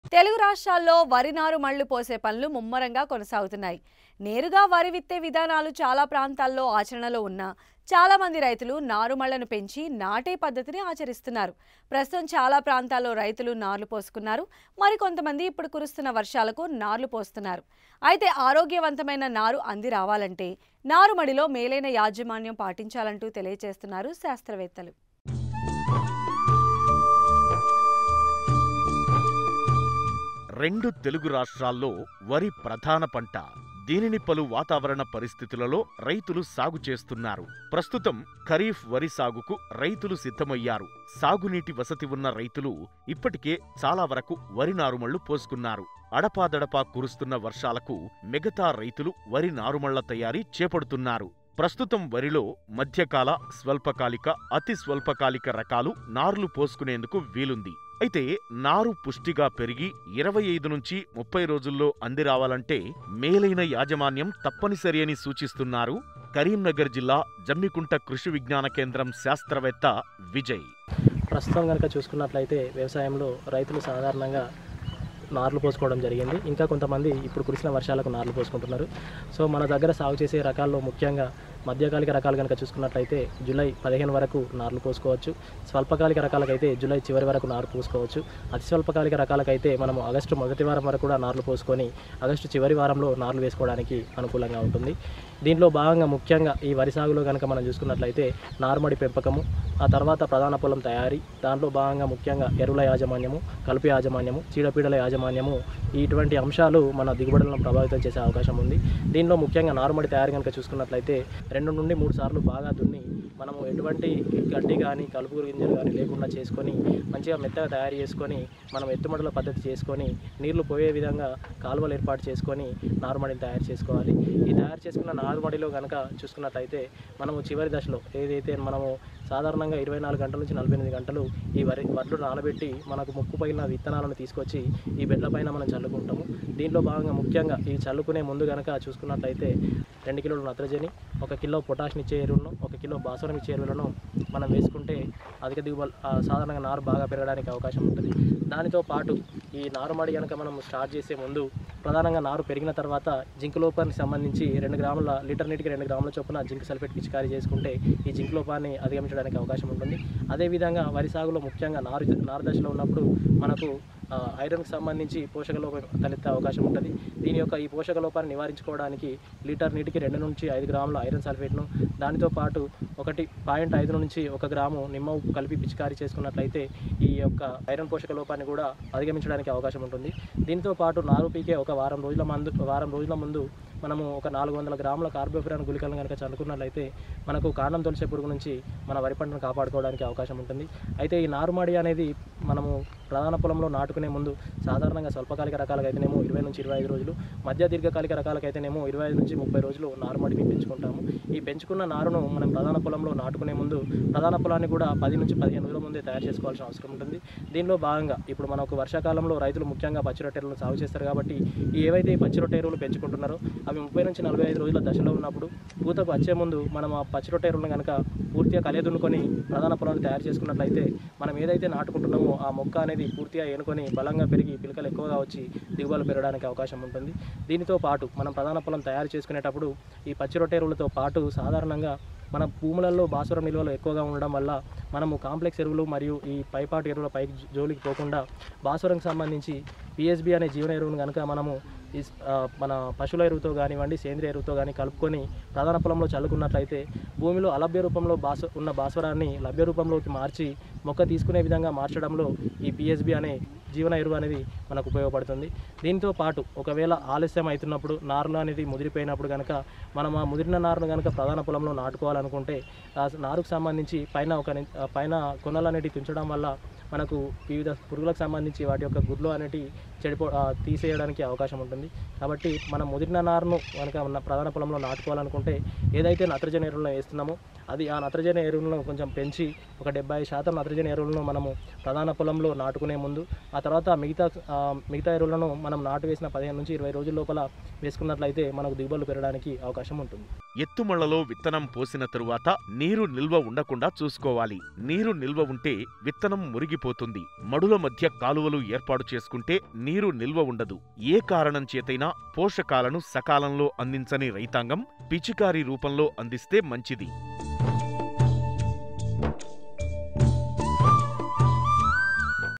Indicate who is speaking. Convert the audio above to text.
Speaker 1: తెలుగు రాష్ట్రాల్లో వరి నారు మళ్లు పోసే పనులు ముమ్మరంగా కొనసాగుతున్నాయి నేరుగా వరి విత్తే విధానాలు చాలా ప్రాంతాల్లో ఆచరణలో ఉన్నా చాలా మంది రైతులు నారుమళ్లను పెంచి నాటే పద్ధతిని ఆచరిస్తున్నారు ప్రస్తుతం చాలా ప్రాంతాల్లో రైతులు నార్లు పోసుకున్నారు మరికొంతమంది ఇప్పుడు కురుస్తున్న వర్షాలకు నార్లు పోస్తున్నారు అయితే ఆరోగ్యవంతమైన నారు అంది రావాలంటే నారుమడిలో మేలైన యాజమాన్యం పాటించాలంటూ తెలియజేస్తున్నారు శాస్త్రవేత్తలు
Speaker 2: రెండు తెలుగు రాష్ట్రాల్లో వరి ప్రధాన పంట దీనిని పలు వాతావరణ పరిస్థితులలో రైతులు సాగు చేస్తున్నారు ప్రస్తుతం ఖరీఫ్ వరి సాగుకు రైతులు సిద్ధమయ్యారు సాగునీటి వసతి ఉన్న రైతులు ఇప్పటికే చాలా వరకు వరి నారుమళ్లు పోసుకున్నారు అడపాదడపా కురుస్తున్న వర్షాలకు మిగతా రైతులు వరి నారుమళ్ల తయారీ చేపడుతున్నారు ప్రస్తుతం వరిలో మధ్యకాల స్వల్పకాలిక అతి స్వల్పకాలిక రకాలు నార్లు పోసుకునేందుకు వీలుంది అయితే నారు పుష్టిగా పెరిగి ఇరవై ఐదు నుంచి ముప్పై రోజుల్లో అంది రావాలంటే మేలైన యాజమాన్యం తప్పనిసరి అని సూచిస్తున్నారు కరీంనగర్ జిల్లా జమ్మికుంట కృషి విజ్ఞాన కేంద్రం శాస్త్రవేత్త విజయ్
Speaker 3: ప్రస్తుతం కనుక చూసుకున్నట్లయితే వ్యవసాయంలో రైతులు సాధారణంగా నార్లు పోసుకోవడం జరిగింది ఇంకా కొంతమంది ఇప్పుడు కురిసిన వర్షాలకు నార్లు పోసుకుంటున్నారు సో మన దగ్గర సాగు చేసే రకాల్లో ముఖ్యంగా మధ్యకాలిక రకాలు కనుక చూసుకున్నట్లయితే జూలై పదిహేను వరకు నార్లు పోసుకోవచ్చు స్వల్పకాలిక రకాలకైతే జూలై చివరి వరకు నారు పోసుకోవచ్చు అతి స్వల్పకాలిక రకాలకైతే మనము ఆగస్టు మొదటి వారం వరకు కూడా నార్లు పోసుకొని ఆగస్టు చివరి వారంలో నార్లు వేసుకోవడానికి అనుకూలంగా ఉంటుంది దీంట్లో భాగంగా ముఖ్యంగా ఈ వరి సాగులో కనుక మనం చూసుకున్నట్లయితే నారుమడి పెంపకము ఆ తర్వాత ప్రధాన పొలం తయారీ దాంట్లో భాగంగా ముఖ్యంగా ఎరువుల యాజమాన్యము కలుపు యాజమాన్యము చీడపీడల యాజమాన్యము ఇటువంటి అంశాలు మన దిగుబడులను ప్రభావితం చేసే అవకాశం ఉంది దీనిలో ముఖ్యంగా నారుమడి తయారీ కనుక చూసుకున్నట్లయితే రెండు నుండి మూడు సార్లు బాగా దున్ని మనము ఎటువంటి గడ్డి కానీ కలుపు గింజలు కానీ లేకుండా చేసుకొని మంచిగా మెత్తగా తయారు చేసుకొని మనం ఎత్తుమడుల పద్ధతి చేసుకొని నీళ్లు పోయే విధంగా కాలువలు ఏర్పాటు చేసుకొని నారుమడిని తయారు చేసుకోవాలి ఈ తయారు చేసుకున్న నారుమడిలో కనుక చూసుకున్నట్లయితే మనము చివరి దశలో ఏదైతే మనము సాధారణంగా ఇరవై నాలుగు గంటల నుంచి నలభై ఎనిమిది గంటలు ఈ వరి వడ్లు నానబెట్టి మనకు ముక్కు పైన విత్తనాలను తీసుకొచ్చి ఈ బెడ్ల పైన మనం చల్లుకుంటాము దీంట్లో భాగంగా ముఖ్యంగా ఈ చల్లుకునే ముందు కనుక చూసుకున్నట్లయితే రెండు కిలోల నత్రజని ఒక కిలో పొటాషియం ఇచ్చే ఎరువులను ఒక కిలో భాస్వరం ఇచ్చే ఎరువులను మనం వేసుకుంటే అధిక దిగుబడి ఆ, సాధారణంగా నారు బాగా పెరగడానికి అవకాశం ఉంటుంది దానితో పాటు ఈ నారుమడి కనుక మనం స్టార్ట్ చేసే ముందు ప్రధానంగా నారు పెరిగిన తర్వాత జింక్ లోపానికి సంబంధించి రెండు గ్రాముల లీటర్ నీటికి రెండు గ్రాముల చొప్పున జింక్ సల్ఫేట్ పిచికారీ చేసుకుంటే ఈ జింక్ లోపాన్ని అధిగమించడానికి అవకాశం ఉంటుంది అదేవిధంగా వరి సాగులో ముఖ్యంగా నారు నారు దశలో ఉన్నప్పుడు మనకు ఆ, ఐరన్కి సంబంధించి పోషక లోపం తలెత్తే అవకాశం ఉంటుంది దీని యొక్క ఈ పోషక లోపాన్ని నివారించుకోవడానికి లీటర్ నీటికి రెండు నుంచి ఐదు గ్రాముల ఐరన్ సల్ఫేట్ను దానితో పాటు ఒకటి పాయింట్ ఐదు నుంచి ఒక గ్రాము నిమ్మ ఉప్పు కలిపి పిచికారీ చేసుకున్నట్లయితే ఈ యొక్క ఐరన్ పోషక లోపాన్ని కూడా అధిగమించడానికి అవకాశం ఉంటుంది దీంతో పాటు నారు పీకే ఒక వారం రోజుల ముందు వారం రోజుల ముందు మనము ఒక నాలుగు వందల గ్రాముల కార్బోఫిరాన్ గుళికలను కనుక చల్లుకున్నట్లయితే మనకు కాండం తొలిసే పురుగు నుంచి మన వరి పంటను కాపాడుకోవడానికి అవకాశం ఉంటుంది అయితే ఈ నారుమడి అనేది మనము ప్రధాన పొలంలో నాటుకునే ముందు సాధారణంగా స్వల్పకాలిక రకాలకు అయితేనేమో ఇరవై నుంచి ఇరవై ఐదు రోజులు మధ్య దీర్ఘకాలిక రకాలకు అయితేనేమో ఇరవై ఐదు నుంచి ముప్పై రోజులు నారుమడిని పెంచుకుంటాము ఈ పెంచుకున్న నారును మనం ప్రధాన పొలంలో నాటుకునే ముందు ప్రధాన పొలాన్ని కూడా పది నుంచి పదిహేను రోజుల ముందే తయారు చేసుకోవాల్సిన అవసరం ఉంటుంది దీనిలో భాగంగా ఇప్పుడు మనకు వర్షాకాలంలో రైతులు ముఖ్యంగా పచ్చి రొట్టెలను సాగు చేస్తారు కాబట్టి ఈ ఏవైతే ఈ పచ్చి రొట్టె ఎరువులు పెంచుకుంటున్నారో అవి ముప్పై నుంచి నలభై ఐదు రోజుల దశలో ఉన్నప్పుడు పూతకు వచ్చే ముందు మనం ఆ పచ్చి రొట్టె ఎరువులను కనుక పూర్తిగా కలియదున్నుకొని ప్రధాన పొలాన్ని తయారు చేసుకున్నట్లయితే మనం ఏదైతే నాటుకుంటున్నామో ఆ మొక్క అనేది పూర్తిగా ఏనుకొని బలంగా పెరిగి పిలకలు ఎక్కువగా వచ్చి దిగుబడులు పెరగడానికి అవకాశం ఉంటుంది దీనితో పాటు మనం ప్రధాన పొలం తయారు చేసుకునేటప్పుడు ఈ పచ్చి రొట్టె ఎరువులతో పాటు సాధారణంగా మన భూములలో భాస్వరం నిల్వలు ఎక్కువగా ఉండడం వల్ల మనము కాంప్లెక్స్ ఎరువులు మరియు ఈ పైపాటు ఎరువుల పైకి జోలికి పోకుండా భాస్వరంకి సంబంధించి పిఎస్బి అనే జీవన ఎరువును కనుక మనము ఈ స్- ఆ, మన పశువుల ఎరువుతో కానివ్వండి సేంద్రియ ఎరువుతో కానీ కలుపుకొని ప్రధాన పొలంలో చల్లుకున్నట్లయితే భూమిలో అలభ్య రూపంలో భాస్వ ఉన్న భాస్వరాన్ని లభ్య రూపంలోకి మార్చి మొక్క తీసుకునే విధంగా మార్చడంలో ఈ పిఎస్బి అనే జీవన ఎరువు అనేది మనకు ఉపయోగపడుతుంది దీంతో పాటు ఒకవేళ ఆలస్యం అవుతున్నప్పుడు నారులు అనేది ముదిరిపోయినప్పుడు కనుక మనం ఆ ముదిరిన నారును కనుక ప్రధాన పొలంలో నాటుకోవాలనుకుంటే ఆ నారుకు సంబంధించి పైన ఒక ని- ఆ పైన కొనలు అనేటివి తుంచడం వల్ల మనకు వివిధ పురుగులకు సంబంధించి వాటి యొక్క గుడ్లు అనేటివి చెడిపో ఆ, తీసేయడానికి అవకాశం ఉంటుంది కాబట్టి మనం ముదిరిన నారును కనుక ఉన్న ప్రధాన పొలంలో నాటుకోవాలనుకుంటే ఏదైతే నత్రజని ఎరువులను వేస్తున్నామో అది ఆ నత్రజని ఎరువులను కొంచెం పెంచి ఒక డెబ్బై శాతం నత్రజని ఎరువులను మనము ప్రధాన పొలంలో నాటుకునే ముందు ఆ తర్వాత మిగతా ఆ, మిగతా ఎరువులను మనం నాటు వేసిన పదిహేను నుంచి ఇరవై రోజుల లోపల వేసుకున్నట్లయితే మనకు దిగుబడులు పెరగడానికి అవకాశం ఉంటుంది
Speaker 2: ఎత్తుమళ్లలో విత్తనం పోసిన తరువాత నీరు నిల్వ ఉండకుండా చూసుకోవాలి నీరు నిల్వ ఉంటే విత్తనం మురిగిపోతుంది మడుల మధ్య కాలువలు ఏర్పాటు చేసుకుంటే నీరు నిల్వ ఉండదు ఏ కారణం చేతైనా పోషకాలను సకాలంలో అందించని రైతాంగం పిచికారీ రూపంలో అందిస్తే మంచిది